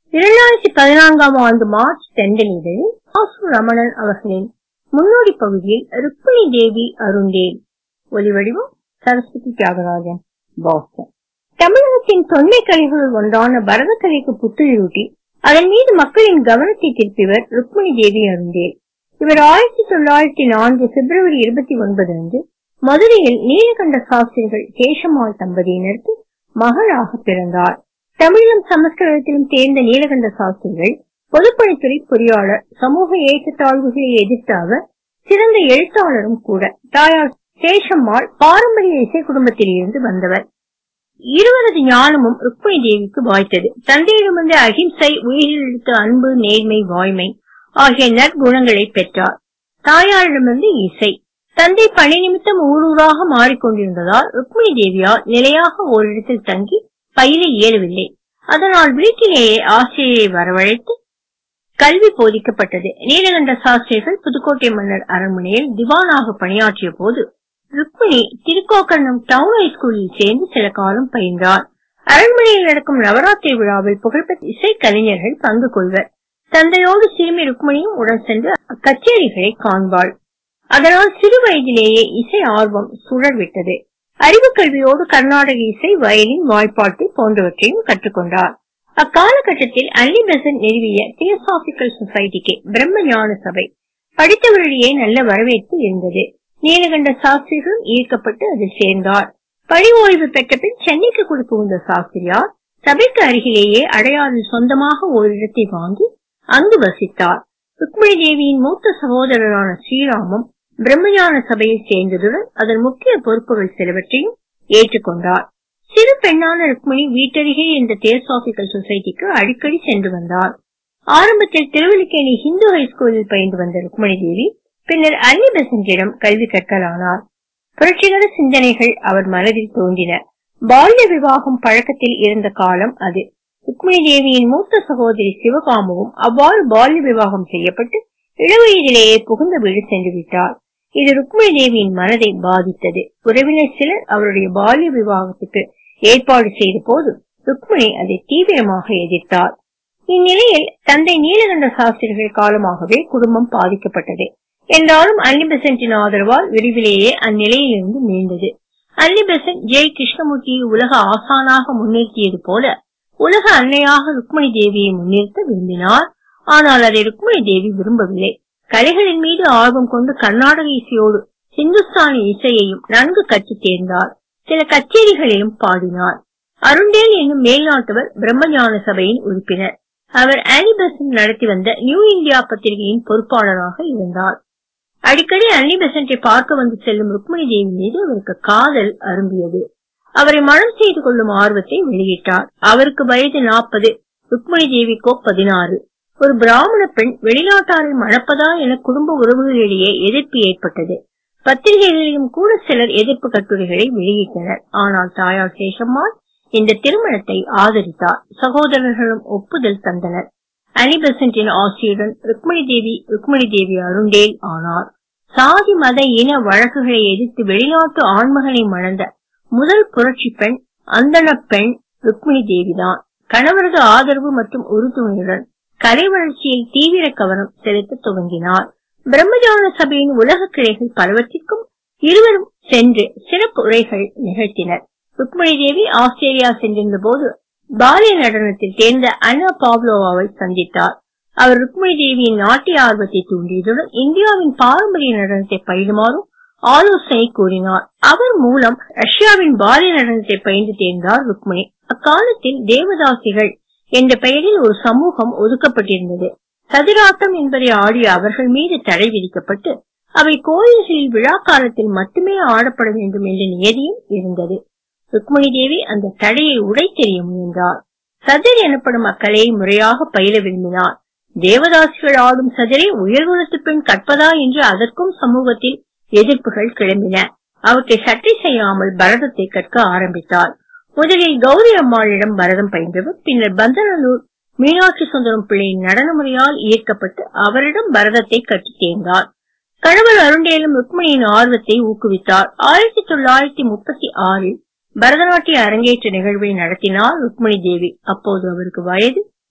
இரண்டாயிரத்தி பதினான்காம் ஆண்டு மார்ச் தெண்டலிதழில் ஆசு ரமணன் அவர்களின் முன்னோடி பகுதியில் ருக்மிணி தேவி அருண்டேல் ஒலிவடிவம் சரஸ்வதி தியாகராஜன் பாஸ்டன் தமிழகத்தின் தொன்மை கலைகளுள் ஒன்றான பரதக்கலைக்கு புத்துயிரூட்டி அதன் மீது மக்களின் கவனத்தை திருப்பியவர் ருக்மிணி தேவி அருண்டேல் இவர் ஆயிரத்தி தொள்ளாயிரத்தி நான்கு பிப்ரவரி இருபத்தி ஒன்பது அன்று மதுரையில் நீலகண்ட சாஸ்திரிகள் கேசம்மாள் தம்பதியினருக்கு மகளாக பிறந்தார் தமிழிலும் சமஸ்கிருதத்திலும் தேர்ந்த நீலகண்ட சாஸ்திரிகள் பொதுப்பணித்துறை பொறியாளர் சமூக ஏற்றத்தாழ்வுகளை எதிர்த்த அவர் சிறந்த எழுத்தாளரும் கூட தாயார் சேஷம்மாள் பாரம்பரிய இசை குடும்பத்தில் இருந்து வந்தவர் இருவரது ஞானமும் ருக்மிணி தேவிக்கு வாய்த்தது தந்தையிடமிருந்து அகிம்சை உயிரிழத்து அன்பு நேர்மை வாய்மை ஆகிய நற்குணங்களை பெற்றார் தாயாரிடமிருந்து இசை தந்தை பணி நிமித்தம் ஊரூராக மாறிக்கொண்டிருந்ததால் ருக்மிணி தேவியால் நிலையாக ஓரிடத்தில் தங்கி பயில இயலவில்லை அதனால் வீட்டிலேயே ஆசிரியரை வரவழைத்து கல்வி போதிக்கப்பட்டது நீலகண்ட சாஸ்திரிகள் புதுக்கோட்டை மன்னர் அரண்மனையில் திவானாக பணியாற்றிய போது ருக்மிணி திருக்கோக்கரணம் டவுன் ஹைஸ்கூலில் சேர்ந்து சில காலம் பயின்றார் அரண்மனையில் நடக்கும் நவராத்திரி விழாவில் புகழ்பெற்ற இசை கலைஞர்கள் பங்கு கொள்வர் தந்தையோடு சிறுமி ருக்மிணியும் உடன் சென்று கச்சேரிகளை காண்பாள் அதனால் சிறு வயதிலேயே இசை ஆர்வம் சுழர்விட்டது அறிவு கல்வியோடு கர்நாடக இசை வயலின் வாய்ப்பாட்டு போன்றவற்றையும் கற்றுக்கொண்டார் அக்காலகட்டத்தில் அல்லி பெசன் நிறுவிய தியோசாபிக்கல் சொசைட்டிக்கு பிரம்ம ஞான சபை படித்தவர்களிடையே நல்ல வரவேற்பு இருந்தது நீலகண்ட சாஸ்திரிகளும் ஈர்க்கப்பட்டு அதில் சேர்ந்தார் பணி ஓய்வு பெற்ற பின் சென்னைக்கு குடிபுகுந்த சாஸ்திரியார் சபைக்கு அருகிலேயே அடையாறில் சொந்தமாக ஓரிடத்தை வாங்கி அங்கு வசித்தார் ருக்மிணி தேவியின் மூத்த சகோதரரான ஸ்ரீராமும் பிரம்மஞான சபையில் சேர்ந்ததுடன் அதன் முக்கிய பொறுப்புகள் சிலவற்றையும் ஏற்றுக்கொண்டார் சிறு பெண்ணான ருக்மிணி வீட்டருகே இருந்த தியோசாபிக்கல் சொசைட்டிக்கு அடிக்கடி சென்று வந்தார் ஆரம்பத்தில் திருவல்லிக்கேணி ஹிந்து ஹைஸ்கூலில் பயின்று வந்த ருக்மிணி தேவி பின்னர் அல்லி பெசன்டிடம் கல்வி கற்கலானார் புரட்சிகர சிந்தனைகள் அவர் மனதில் தோன்றின பால்ய விவாகம் பழக்கத்தில் இருந்த காலம் அது ருக்மிணி தேவியின் மூத்த சகோதரி சிவகாமுவும் அவ்வாறு பால்ய விவாகம் செய்யப்பட்டு இளவயதிலேயே புகுந்த வீடு சென்று விட்டார் இது ருக்மிணி தேவியின் மனதை பாதித்தது உறவினர் சிலர் அவருடைய பால்ய விவாகத்துக்கு ஏற்பாடு செய்த போது ருக்மிணி அதை தீவிரமாக எதிர்த்தார் இந்நிலையில் தந்தை நீலகண்ட சாஸ்திரிகள் காலமாகவே குடும்பம் பாதிக்கப்பட்டது என்றாலும் அல்லி பெசன்டின் ஆதரவால் விரைவிலேயே அந்நிலையிலிருந்து மீண்டது அல்லி பெசன்ட் ஜெய் கிருஷ்ணமூர்த்தியை உலக ஆசானாக முன்னிறுத்தியது போல உலக அன்னையாக ருக்மிணி தேவியை முன்னிறுத்த விரும்பினார் ஆனால் அதை ருக்மிணி தேவி விரும்பவில்லை கலைகளின் மீது ஆர்வம் கொண்டு கர்நாடக இசையோடு சிந்துஸ்தானி இசையையும் நன்கு கற்றுத் தேர்ந்தார் சில கச்சேரிகளிலும் பாடினார் அருண்டேல் என்னும் மேல்நாட்டவர் பிரம்மஞான சபையின் உறுப்பினர் அவர் ஆனிபெசன்ட் நடத்தி வந்த நியூ இந்தியா பத்திரிகையின் பொறுப்பாளராக இருந்தார் அடிக்கடி அன்னி பெசன்டை பார்க்க வந்து செல்லும் ருக்மிணி தேவி மீது அவருக்கு காதல் அரும்பியது அவரை மனம் செய்து கொள்ளும் ஆர்வத்தை வெளியிட்டார் அவருக்கு வயது நாற்பது ருக்மிணி தேவிக்கோ பதினாறு ஒரு பிராமண பெண் வெளிநாட்டாரை மணப்பதா என குடும்ப உறவுகளிடையே எதிர்ப்பு ஏற்பட்டது பத்திரிகைகளிலும் கூட சிலர் எதிர்ப்பு கட்டுரைகளை வெளியிட்டனர் ஆனால் தாயார் சேஷம்மாள் இந்த திருமணத்தை ஆதரித்தார் சகோதரர்களும் ஒப்புதல் தந்தனர் அனிபெசன்டின் ஆசியுடன் ருக்மிணி தேவி ருக்மிணி தேவி அருண்டேல் ஆனார் சாதி மத இன வழக்குகளை எதிர்த்து வெளிநாட்டு ஆண்மகனை மணந்த முதல் புரட்சி பெண் அந்தன பெண் ருக்மிணி தேவிதான் கணவரது ஆதரவு மற்றும் உறுதுணையுடன் கலை வளர்ச்சியில் தீவிர கவனம் செலுத்த துவங்கினார் பிரம்மஜான சபையின் உலக கிளைகள் பலவற்றிற்கும் இருவரும் சென்று சிறப்பு உரைகள் நிகழ்த்தினர் ருக்மிணி தேவி ஆஸ்திரேலியா சென்றிருந்த போது பாலிய நடனத்தில் தேர்ந்த அன்னா பாவ்லோவாவை சந்தித்தார் அவர் ருக்மிணி தேவியின் நாட்டிய ஆர்வத்தை தூண்டியதுடன் இந்தியாவின் பாரம்பரிய நடனத்தை பயிலுமாறும் ஆலோசனை கூறினார் அவர் மூலம் ரஷ்யாவின் பாலிய நடனத்தை பயின்று தேர்ந்தார் ருக்மிணி அக்காலத்தில் தேவதாசிகள் என்ற பெயரில் ஒரு சமூகம் ஒதுக்கப்பட்டிருந்தது சதிராட்டம் என்பதை ஆடிய அவர்கள் மீது தடை விதிக்கப்பட்டு அவை கோயில்களில் விழா காலத்தில் மட்டுமே ஆடப்பட வேண்டும் என்ற நியதியும் இருந்தது ருக்மிணி தேவி அந்த தடையை உடைத்தெறிய முயன்றார் சதிர் எனப்படும் அக்கலையை முறையாக பயில விரும்பினார் தேவதாசிகள் ஆடும் சதிரை உயர்குலத்து பெண் கற்பதா என்று அதற்கும் சமூகத்தில் எதிர்ப்புகள் கிளம்பின அவற்றை சட்டை செய்யாமல் பரதத்தை கற்க ஆரம்பித்தார் முதலில் கௌரி அம்மாளிடம் பரதம் பயின்றவர் பின்னர் பந்தநல்லூர் மீனாட்சி சுந்தரம் பிள்ளையின் நடன முறையால் ஈர்க்கப்பட்டு அவரிடம் பரதத்தை கற்றுத் தேர்ந்தார் கணவர் அருண்டேலும் ருக்மிணியின் ஆர்வத்தை ஊக்குவித்தார் ஆயிரத்தி தொள்ளாயிரத்தி முப்பத்தி ஆறில் பரதநாட்டிய அரங்கேற்ற நிகழ்வை நடத்தினார் ருக்மிணி தேவி அப்போது அவருக்கு வயது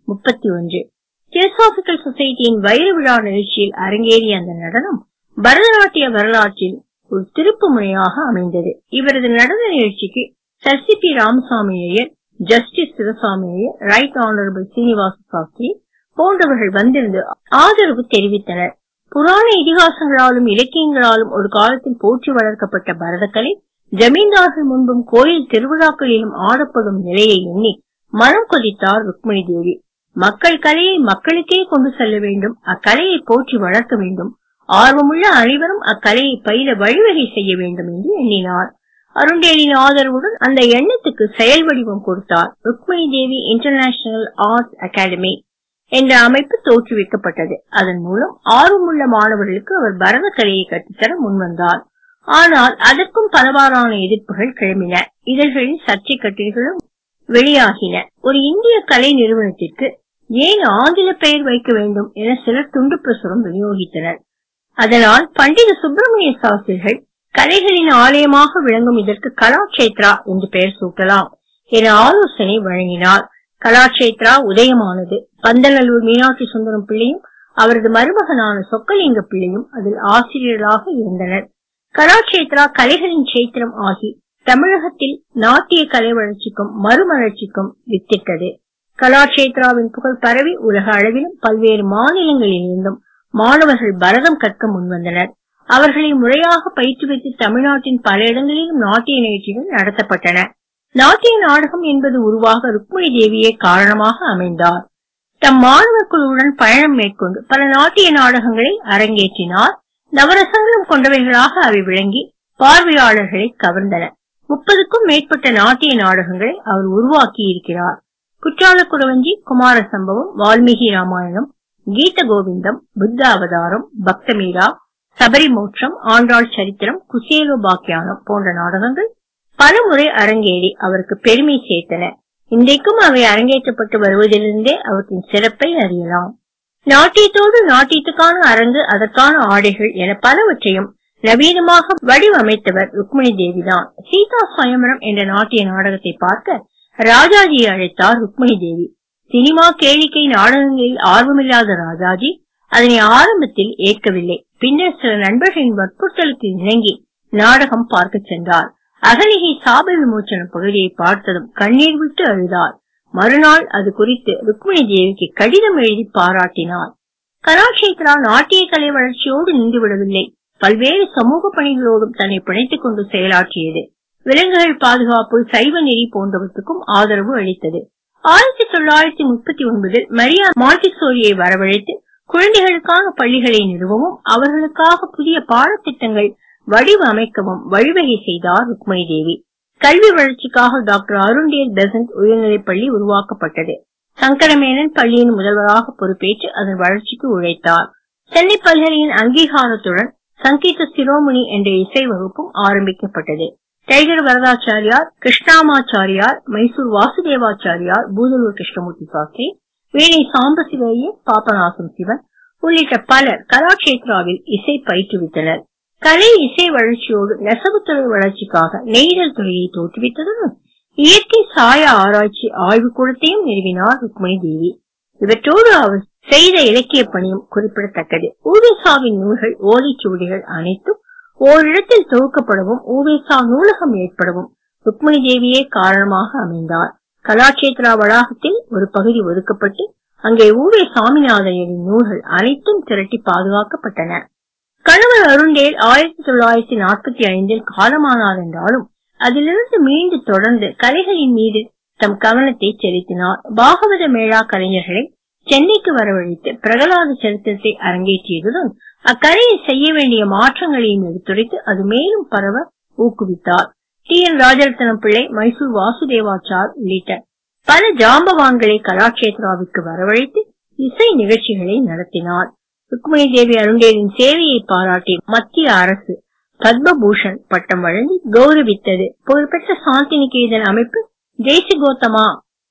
முப்பத்தி ஒன்று தியோசாபிக்கல் சொசைட்டியின் வைர விழா நிகழ்ச்சியில் அரங்கேறிய அந்த நடனம் பரதநாட்டிய வரலாற்றில் ஒரு திருப்பு முனையாக அமைந்தது இவரது நடன நிகழ்ச்சிக்கு sir C P Ramaswamy Iyer justice Sivaswamy Iyer right honourable Srinivasa Sastri போன்றவர்கள் வந்திருந்து ஆதரவு தெரிவித்தனர் புராண இதிகாசங்களாலும் இலக்கியங்களாலும் ஒரு காலத்தில் போற்றி வளர்க்கப்பட்ட பரதக்கலை ஜமீன்தார்கள் முன்பும் கோயில் திருவிழாக்களிலும் ஆடப்படும் நிலையை எண்ணி மனம் கொதித்தார் ருக்மிணி தேவி மக்கள் கலையை மக்களுக்கே கொண்டு செல்ல வேண்டும் அக்கலையை போற்றி வளர்க்க வேண்டும் ஆர்வமுள்ள அனைவரும் அக்கலையை பயில வழிவகை செய்ய வேண்டும் என்று எண்ணினார் அருண்டேலின் ஆதரவுடன் அந்த எண்ணத்துக்கு செயல் வடிவம் கொடுத்தார் Rukmini Devi international arts academy என்ற அமைப்பு தோற்றுவிக்கப்பட்டது அதன் மூலம் ஆர்வமுள்ள மாணவர்களுக்கு அவர் பரத கலையை கற்றுத்தர முன்வந்தார் ஆனால் அதற்கும் பலவாறான எதிர்ப்புகள் கிளம்பின இதழ்களில் சர்ச்சை கட்டுரைகளும் வெளியாகின ஒரு இந்திய கலை நிறுவனத்திற்கு ஏன் ஆங்கில பெயர் வைக்க வேண்டும் என சிலர் துண்டு பிரசுரம் விநியோகித்தனர் அதனால் பண்டித சுப்பிரமணிய சாஸ்திரிகள் கலைகளின் ஆலயமாக விளங்கும் இதற்கு கலாட்சேத்ரா என்று பெயர் சூட்டலாம் என ஆலோசனை வழங்கினார் கலாட்சேத்ரா உதயமானது பந்தநல்லூர் மீனாட்சி சுந்தரம் பிள்ளையும் அவரது மருமகனான சொக்கலிங்க பிள்ளையும் அதில் ஆசிரியர்களாக இருந்தனர் கலாட்சேத்ரா கலைகளின் சேத்திரம் ஆகி தமிழகத்தில் நாட்டிய கலை வளர்ச்சிக்கும் மறுமலர்ச்சிக்கும் வித்திட்டது கலாட்சேத்ராவின் புகழ் பரவி உலக அளவிலும் பல்வேறு மாநிலங்களில் இருந்தும் மாணவர்கள் பரதம் கற்க முன்வந்தனர் அவர்களை முறையாக பயிற்றுவித்து தமிழ்நாட்டின் பல இடங்களிலும் நாட்டிய நிகழ்ச்சிகள் நடத்தப்பட்டன நாட்டிய நாடகம் என்பது உருவாக ருக்மிணி தேவியே காரணமாக அமைந்தார் தம் மாணவர் குழுவுடன் பயணம் மேற்கொண்டு பல நாட்டிய நாடகங்களை அரங்கேற்றினார் நவரசங்களும் கொண்டவைகளாக அவை விளங்கி பார்வையாளர்களை கவர்ந்தன முப்பதுக்கும் மேற்பட்ட நாட்டிய நாடகங்களை அவர் உருவாக்கி இருக்கிறார் குற்றால குறவஞ்சி குமார சம்பவம் வால்மீகி ராமாயணம் கீத கோவிந்தம் புத்த அவதாரம் பக்தமீரா சபரி மோட்சம் ஆண்டாள் சரித்திரம் குசேலோ பாக்கியானம் போன்ற நாடகங்கள் பலமுறை அரங்கேறி அவருக்கு பெருமை சேர்த்தன இன்றைக்கும் அவை அரங்கேற்றப்பட்டு வருவதிலிருந்தே அவற்றின் சிறப்பை அறியலாம் நாட்டியத்தோடு நாட்டியத்துக்கான அரங்கு அதற்கான ஆடைகள் என பலவற்றையும் நவீனமாக வடிவமைத்தவர் ருக்மிணி தேவிதான் சீதா சுயம்பரம் என்ற நாட்டிய நாடகத்தை பார்க்க ராஜாஜியை அழைத்தார் ருக்மிணி தேவி சினிமா கேளிக்கை நாடகங்களில் ஆர்வமில்லாத ராஜாஜி அதனை ஆரம்பத்தில் ஏற்கவில்லை பின்னர் சில நண்பர்களின் வற்புறுத்தலுக்கு இணங்கி நாடகம் பார்க்க சென்றார் அகலிகை சாப விமோச்சன பகுதியை பார்த்ததும் கண்ணீர் விட்டு அழுதார் மறுநாள் அது குறித்து ருக்மிணி தேவிக்கு கடிதம் எழுதி பாராட்டினார் கலாட்சேத்ரா நாட்டிய கலை வளர்ச்சியோடு நின்றுவிடவில்லை பல்வேறு சமூக பணிகளோடும் தன்னை பிணைத்துக் கொண்டு செயலாற்றியது விலங்குகள் பாதுகாப்பு சைவ நெறி போன்றவற்றுக்கும் ஆதரவு அளித்தது ஆயிரத்தி தொள்ளாயிரத்தி முப்பத்தி ஒன்பதில் மரியா மாண்டிசோரியை வரவழைத்து குழந்தைகளுக்கான பள்ளிகளை நிறுவவும் அவர்களுக்காக புதிய பாடத்திட்டங்கள் வடிவமைக்கவும் வழிவகை செய்தார் ருக்மணி தேவி கல்வி வளர்ச்சிக்காக டாக்டர் அருண்டேல் பெசன்ட் உயர்நிலைப் பள்ளி உருவாக்கப்பட்டது சங்கரமேனன் பள்ளியின் முதல்வராக பொறுப்பேற்று அதன் வளர்ச்சிக்கு உழைத்தார் சென்னை பல்கலையின் அங்கீகாரத்துடன் சங்கீத சிரோமணி என்ற இசை வகுப்பும் ஆரம்பிக்கப்பட்டது டைகர் வரதாச்சாரியார் கிருஷ்ணாமாச்சாரியார் மைசூர் வாசுதேவாச்சாரியார் பூதலூர் கிருஷ்ணமூர்த்தி சாஸ்திரி வீணை சாம்பசிவையர் பாபநாசம் சிவன் உள்ளிட்ட பலர் கலாட்சேத்ராவில் இசை பயிற்றுவித்தனர் கலை இசை வளர்ச்சியோடு நெசவுத்துறை வளர்ச்சிக்காக நெய்தல் துறையை தோற்றுவித்ததுடன் இயற்கை சாய ஆராய்ச்சி ஆய்வு கூடத்தையும் நிறுவினார் ருக்மணி தேவி இவற்றோடு அவர் செய்த இலக்கிய பணியும் குறிப்பிடத்தக்கது ஊவேசாவின் நூல்கள் ஓலைச்சுவடிகள் அனைத்தும் ஓரிடத்தில் தொகுக்கப்படவும் ஊவேசா நூலகம் ஏற்படவும் ருக்மணி தேவியே காரணமாக அமைந்தார் கலாட்சேத்ரா வளாகத்தில் ஒரு பகுதி ஒதுக்கப்பட்டு அங்கே ஊவே சாமிநாதையரின் நூல்கள் அனைத்தும் திரட்டி பாதுகாக்கப்பட்டன கணவர் அருண்டேல் ஆயிரத்தி தொள்ளாயிரத்தி நாற்பத்தி ஐந்தில் காலமானார் என்றாலும் அதிலிருந்து மீண்டு தொடர்ந்து கலைகளின் மீது தம் கவனத்தை செலுத்தினார் பாகவத மேளா கலைஞர்களை சென்னைக்கு வரவழைத்து பிரகலாத சரித்திரத்தை அரங்கேற்றியதுடன் அக்கலையை செய்ய வேண்டிய மாற்றங்களையும் எடுத்துரைத்து அது மேலும் பரவ ஊக்குவித்தார் டி என் ராஜரத்னம் பிள்ளை மைசூர் வாசுதேவாச்சார் உள்ளிட்ட பல ஜாம்பவான்களை கலாட்சேத்ராவிற்கு வரவழைத்து இசை நிகழ்ச்சிகளை நடத்தினார் ருக்மணி தேவி அருண்டேலின் சேவையை பாராட்டி மத்திய அரசு பத்மபூஷன் பட்டம் வழங்கி கௌரவித்தது புகழ்பெற்ற சாந்தி நிகேதன் அமைப்பு தேசிகோத்தமா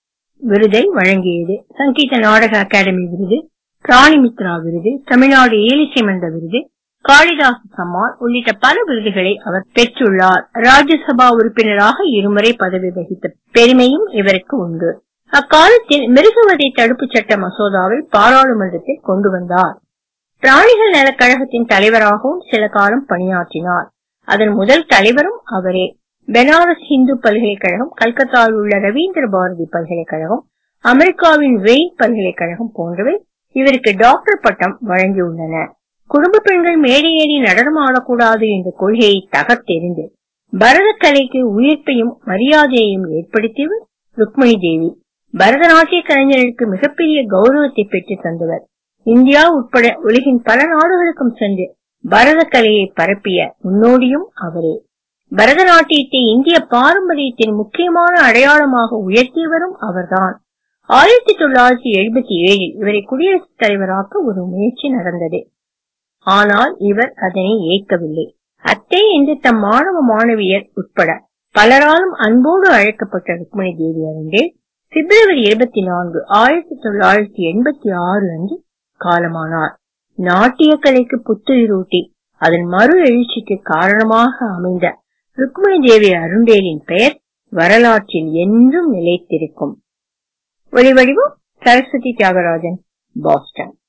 விருதை வழங்கியது சங்கீத நாடக அகாடமி விருது பிராணிமித்ரா விருது தமிழ்நாடு ஏலிசை மன்ற விருது காளிதாச சம்மான் உள்ளிட்ட பல விருதுகளை அவர் பெற்றுள்ளார் ராஜ்யசபா உறுப்பினராக இருமுறை பதவி வகித்த பெருமையும் இவருக்கு உண்டு அக்காலத்தில் மிருகவதை தடுப்பு சட்ட மசோதாவை பாராளுமன்றத்தில் கொண்டு வந்தார் பிராணிகள் நலக் கழகத்தின் தலைவராகவும் சில காலம் பணியாற்றினார் அதன் முதல் தலைவரும் அவரே பெனாரஸ் இந்து பல்கலைக்கழகம் கல்கத்தாவில் உள்ள ரவீந்திர பாரதி பல்கலைக்கழகம் அமெரிக்காவின் வெயின் பல்கலைக்கழகம் போன்றவை இவருக்கு டாக்டர் பட்டம் வழங்கியுள்ளன குடும்ப பெண்கள் மேடையேறி நடனம் ஆடக்கூடாது என்ற கொள்கையை தகர்த்தெறிந்து பரதக்கலைக்கு உயிர்ப்பையும் மரியாதையையும் ஏற்படுத்தியவர் ருக்மணி தேவி பரதநாட்டிய கலைஞர்களுக்கு மிகப்பெரிய கௌரவத்தை பெற்று தந்தவர் இந்தியா உட்பட உலகின் பல நாடுகளுக்கும் சென்று பரதக்கலையை பரப்பிய முன்னோடியும் அவரே பரதநாட்டியத்தை இந்திய பாரம்பரியத்தின் முக்கியமான அடையாளமாக உயர்த்தியவரும் அவர்தான் ஆயிரத்தி தொள்ளாயிரத்தி எழுபத்தி ஏழில் இவரை குடியரசுத் தலைவராக்க ஒரு முயற்சி நடந்தது ஆனால் இவர் அதனை ஏற்கவில்லை அத்தை என்று தம் மாணவ மாணவியர் உட்பட பலராலும் அன்போடு அழைக்கப்பட்ட ருக்மணி தேவி அருண்டே பிப்ரவரி இருபத்தி நான்கு ஆயிரத்தி தொள்ளாயிரத்தி எண்பத்தி ஆறு அன்று காலமானார் நாட்டிய கலைக்கு புத்துயிரூட்டி அதன் மறு எழுச்சிக்கு காரணமாக அமைந்த ருக்மணி தேவி அருண்டேலின் பெயர் வரலாற்றில் என்றும் நிலைத்திருக்கும் ஒளிவடிவம் சரஸ்வதி தியாகராஜன் பாஸ்டன்